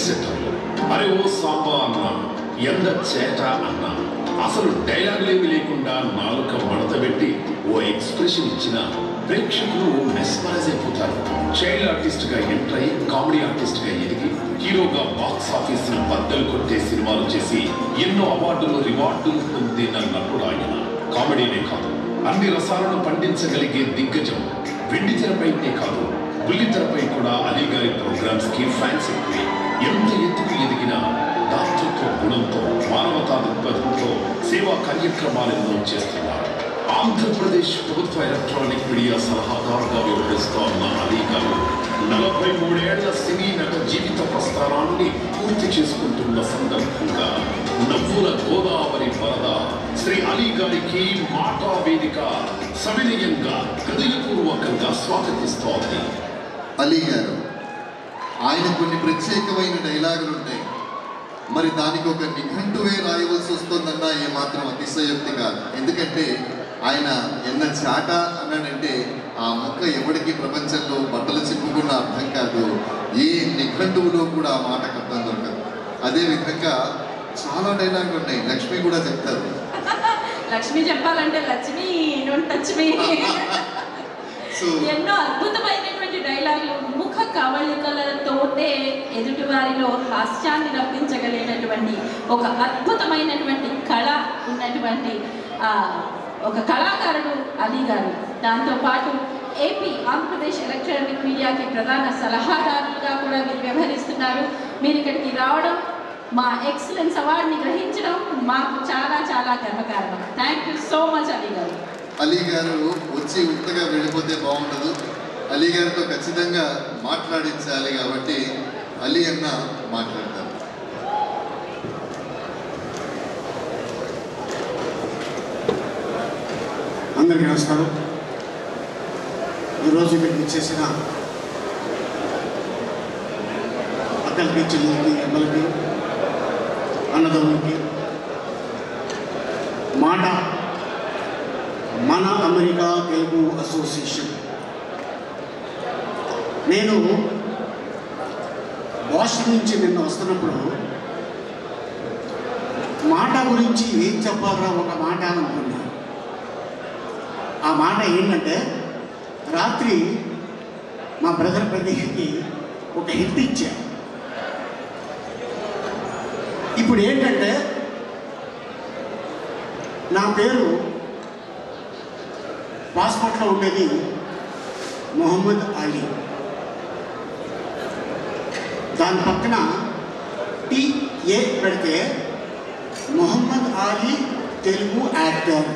సెటర్లు అరే ఓ సాంబా అన్నా ఎంత చేట అన్నా అసలు డైలాగులేమి లేకుండా నాలుక మడత పెట్టి ఓ ఎక్స్ప్రెషన్ ఇచ్చిన ప్రేక్షకులు మెస్మరైజ్ అయిపోతారు చైల్డ్ ఆర్టిస్ట్ గా ఎంటర్ అయ్యి కామెడీ ఆర్టిస్ట్ గా ఎదిగి హీరోగా బాక్స్ ఆఫీస్ బద్దలు కొట్టే సినిమాలు చేసి ఎన్నో అవార్డులు రివార్డులు పొందిన నటుడు ఆయన కామెడీనే కాదు అన్ని రసాలను పండించగలిగే దిగ్గజం వెండి తెరపైనే కాదు బుల్లి తెరపై కూడా అలీ గారి ప్రోగ్రామ్స్ కి ఫ్యాన్స్ ఎక్కువే ఎంత ఎత్తుకు ఎదిగినా దాతృత్వ గుణంతో మానవతా దృక్పథంతో సేవా కార్యక్రమాలను చేస్తున్నారు ఆంధ్రప్రదేశ్ ప్రభుత్వ ఎలక్ట్రానిక్ మీడియా సలహాదారుగా వ్యవహరిస్తోన్న అలీ గారు నలభై మూడేళ్ల సినీ నట జీవిత ప్రస్థానాన్ని పూర్తి చేసుకుంటున్న సందర్భంగా నవ్వుల గోదావరి వరద శ్రీ అలీ గారికి మాటా వేదిక సవినయంగా హృదయపూర్వకంగా స్వాగతిస్తోంది అలీ గారు ఆయన కొన్ని ప్రత్యేకమైన డైలాగులు ఉంటాయి మరి దానికి ఒక నిఘంటువే రాయవలసి వస్తుందన్నా ఏమాత్రం అతిశయోక్తి కాదు ఎందుకంటే ఆయన ఎన్న చాట అన్నాడంటే ఆ మొక్క ఎవడికి ప్రపంచంలో బట్టలు చెప్పుకున్న అర్థం కాదు ఏ నిఘంటువులో కూడా ఆ మాటకు అర్థం దొరకదు అదే విధంగా చాలా డైలాగులు ఉన్నాయి లక్ష్మి కూడా చెప్తారు లక్ష్మి చెప్పాలంటే Lakshmi don't touch me so ఎన్నో అద్భుతమైనటువంటి డైలాగులు ముఖ కవళికలతోటే ఎదుటివారిలో హాస్యాన్ని రప్పించగలిగినటువంటి ఒక అద్భుతమైనటువంటి కళ ఉన్నటువంటి ఆ, ఒక కళాకారుడు అలీ గారు దాంతోపాటు ఏపీ ఆంధ్రప్రదేశ్ ఎలక్ట్రానిక్ మీడియాకి ప్రధాన సలహాదారులుగా కూడా మీరు వ్యవహరిస్తున్నారు మీరు ఇక్కడికి రావడం మా ఎక్సలెన్స్ అవార్డుని గ్రహించడం మాకు చాలా చాలా గర్వకారణం thank you so much Ali garu Ali గారు వచ్చి ఉత్తగా వెళ్ళిపోతే బాగుండదు అలీ గారితో ఖచ్చితంగా మాట్లాడించాలి కాబట్టి అలీ అన్న మాట్లాడతారు అందరికీ నమస్కారం ఈరోజు ఇక్కడికి వచ్చేసిన అక్కలకి చెల్లెలకి అమ్మలకి అన్నదమ్ములకి మాట మన అమెరికా తెలుగు అసోసియేషన్ నేను బాస్టన్ నుంచి నిన్న వస్తున్నప్పుడు మాట గురించి ఏం చెప్పాలరా ఒక మాట అని అనుకున్నాను ఆ మాట ఏంటంటే రాత్రి మా బ్రదర్ ప్రదీప్కి ఒక హిట్ ఇచ్చా ఇప్పుడు ఏంటంటే నా పేరు పాస్పోర్ట్లో ఉండేది మొహమ్మద్ అలీ దాని పక్కన టిఏ పెడితే మొహమ్మద్ అలీ తెలుగు యాక్టర్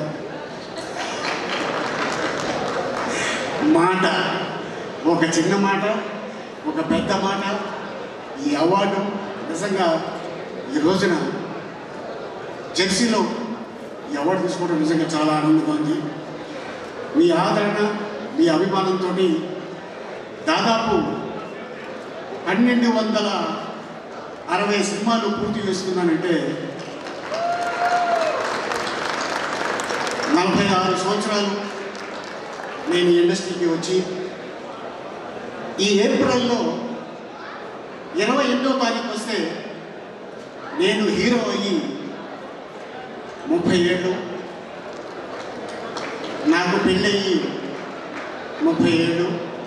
మాట ఒక చిన్న మాట ఒక పెద్ద మాట ఈ అవార్డు నిజంగా ఈ రోజున జెర్సీలో ఈ అవార్డు తీసుకోవడం నిజంగా చాలా ఆనందంగా ఉంది మీ ఆదరణ మీ అభిమానంతో దాదాపు పన్నెండు వందల అరవై సినిమాలు పూర్తి చేసుకున్నానంటే నలభై ఆరు సంవత్సరాలు నేను ఈ ఇండస్ట్రీకి వచ్చి ఈ ఏప్రిల్లో ఇరవై ఎనిమిదో తారీఖు వస్తే నేను హీరో అయ్యి ముప్పై ఏళ్ళు నాకు పెళ్ళయ్యి ముప్పై ఏళ్ళు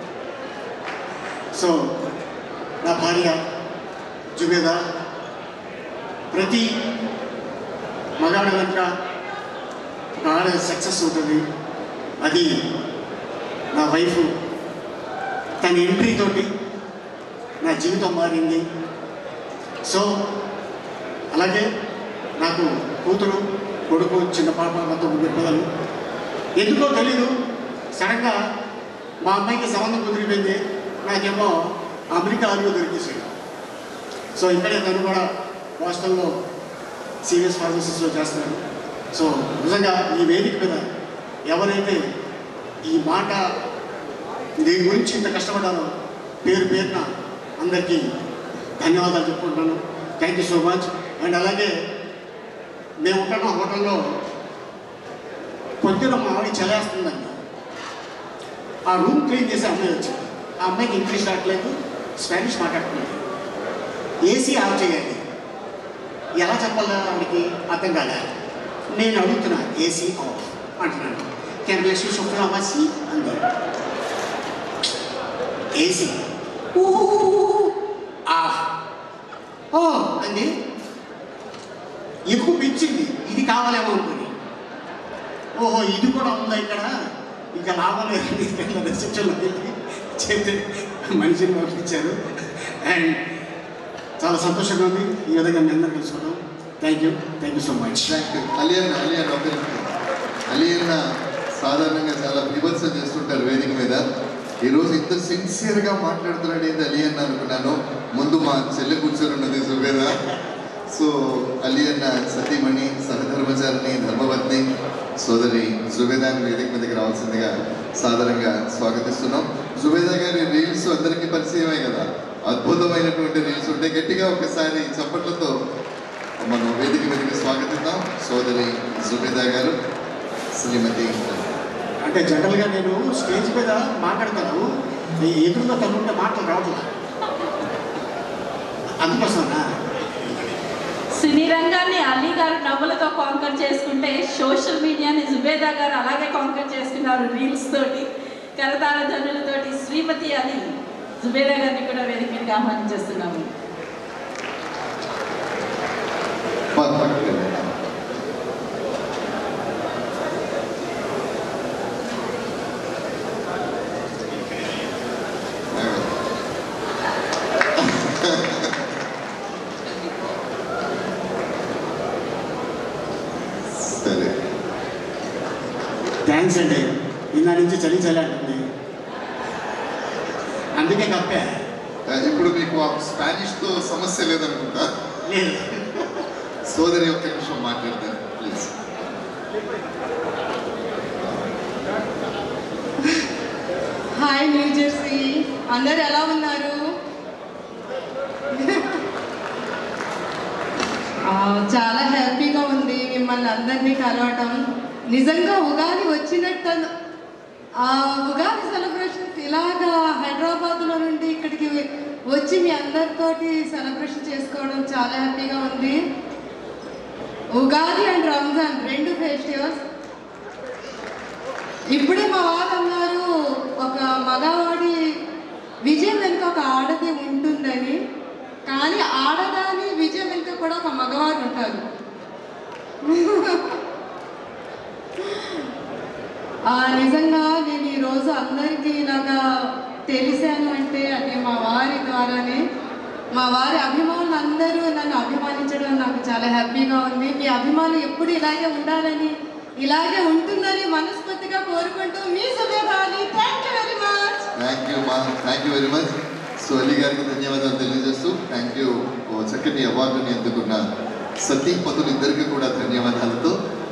సో నా భార్య జుబేదా ప్రతి మగాడ వెనుక ఒక ఆడ సక్సెస్ ఉంటుంది అది నా వైఫ్ తన ఎంట్రీ తోటి నా జీవితం మారింది సో అలాగే నాకు కూతురు కొడుకు చిన్న పాప మొత్తం ముగ్గురు పిల్లలు ఎందుకో తెలీదు సడన్గా మా అమ్మాయికి సంబంధం కుదిరిపోయింది నాకేమో అమెరికా అల్లు దొరికేసాడు సో ఇక్కడే తను కూడా హాస్టల్లో సీరియస్ ఫార్మసీస్లో చేస్తున్నాడు సో నిజంగా ఈ వేదిక మీద ఎవరైతే ఈ మాట దీని గురించి ఇంత కష్టపడ్డారో పేరు పేరున అందరికీ ధన్యవాదాలు చెప్పుకుంటాను thank you so much and అలాగే మేము ఉంటున్న హోటల్లో పొద్దున మా ఆవిడ చలేస్తుందండి ఆ రూమ్ క్లీన్ చేసి అమ్మాయి వచ్చింది ఆ అమ్మాయికి ఇంగ్లీష్ రావట్లేదు స్పానిష్ మాట్లాడుతున్నాడు ఏసీ ఆఫ్ చేయాలి ఎలా చెప్పాలా ఆవిడకి అర్థం కాలే నేను అడుగుతున్నా ఏసీ ఆఫ్ అంటున్నాను కెమెరా షుఫ్లా వాసి అంది ఏసీ ఆఫ్ ఓ అంది ఎక్కువ పెంచింది ఇది కావాలేమో అనుకుని ఓహో ఇది కూడా ఉందా ఇక్కడ ఇంకా లాభం లేదు తీసుకెళ్ళి రిసెప్షన్లో వెళ్ళి చెప్తే మనిషిని పంపించారు అండ్ చాలా సంతోషంగా ఉంది ఈ విధంగా మీ అందరూ కలుసుకోవడం thank you thank you so much thank you Ali అన్న అలీ అన్న ఒక నిమిషం. అలీ అన్న సాధారణంగా చాలా బీభత్సం చేస్తుంటారు వేదిక మీద ఈరోజు ఇంత సిన్సియర్గా మాట్లాడుతున్నాడు ఏంటి అలీ అన్న అనుకున్నాను ముందు మా చెల్లె కూర్చొని ఉన్నది సుబేదా సో అలీ అన్న సతీమణి సహధర్మచారిణి ధర్మపత్ని సోదరి జుబేదాని వేదిక మీదకి రావాల్సిందిగా సాధారణంగా స్వాగతిస్తున్నాం జుబేదా గారి రీల్స్ అందరికీ పరిచయమే కదా అద్భుతమైనటువంటి రీల్స్ ఉంటాయి గట్టిగా ఒకసారి చప్పట్లతో మనం వేదిక మీదకి స్వాగతిద్దాం సోదరి జుబేదా గారు శ్రీమతి అంటే జనరల్గా నేను స్టేజ్ మీద మాట్లాడతాను ఈ ఎదురుగా తగ్గుంటే మాటలు రావట్లేదు అందుకోసమా సినీ రంగాన్ని అలీ గారు నవ్వులతో కాంకర్ చేసుకుంటే సోషల్ మీడియాని జుబేదా గారు అలాగే కాంకర్ చేసుకున్నారు రీల్స్ తోటి కరతాళ ధ్వనులతోటి శ్రీమతి అలీ జుబేదా గారిని కూడా వేదిక మీదకి ఆహ్వానించేస్తున్నాము ప- పక్కకి రండి. సరే థ్యాంక్స్ అండి నిన్న నుంచి చలి చలి అంటుంది అందుకే కప్పా ఆ, ఇప్పుడు మీకు ఆ స్పానిష్తో సమస్య లేదనుకుంటా లేదు సోదరి ఒక్క నిమిషం మాట్లాడతాను ప్లీజ్ హాయ్ న్యూ జెర్సీ అందరు ఎలా ఉన్నారు ఆ, చాలా హ్యాపీగా ఉంది మిమ్మల్ని అందరినీ కలవటం నిజంగా ఉగాది వచ్చినట్టు ఆ ఉగాది సెలబ్రేషన్స్ ఇలాగా హైదరాబాద్లో నుండి ఇక్కడికి వచ్చి మీ అందరితోటి సెలబ్రేషన్ చేసుకోవడం చాలా హ్యాపీగా ఉంది ఉగాది అండ్ రంజాన్ రెండు ఫెస్టివల్స్ ఇప్పుడే మా వారు అన్నారు ఒక మగవాడి విజయం వెనుక ఒక ఆడది ఉంటుందని కానీ ఆడదాని విజయం వెనుక కూడా ఒక మగవారు ఉంటారు ఆ, నిజంగా నేను ఈరోజు అందరికీ ఇలాగా తెలిసాను అంటే అది మా వారి ద్వారానే మా వారి అభిమానులు అందరూ నన్ను అభిమానించడం నాకు చాలా హ్యాపీగా ఉంది మీ అభిమానులు ఎప్పుడు ఇలాగే ఉండాలని ఇలాగే ఉంటుందని మనస్ఫూర్తిగా కోరుకుంటూ మీ సుబేదాని thank you very much thank you మా thank you very much so Ali గారికి ధన్యవాదాలు తెలియజేస్తూ థ్యాంక్ యూ ఓ చక్కటి అవార్డుని అందుకున్న సతీ పతులు ఇద్దరికి కూడా ధన్యవాదాలతో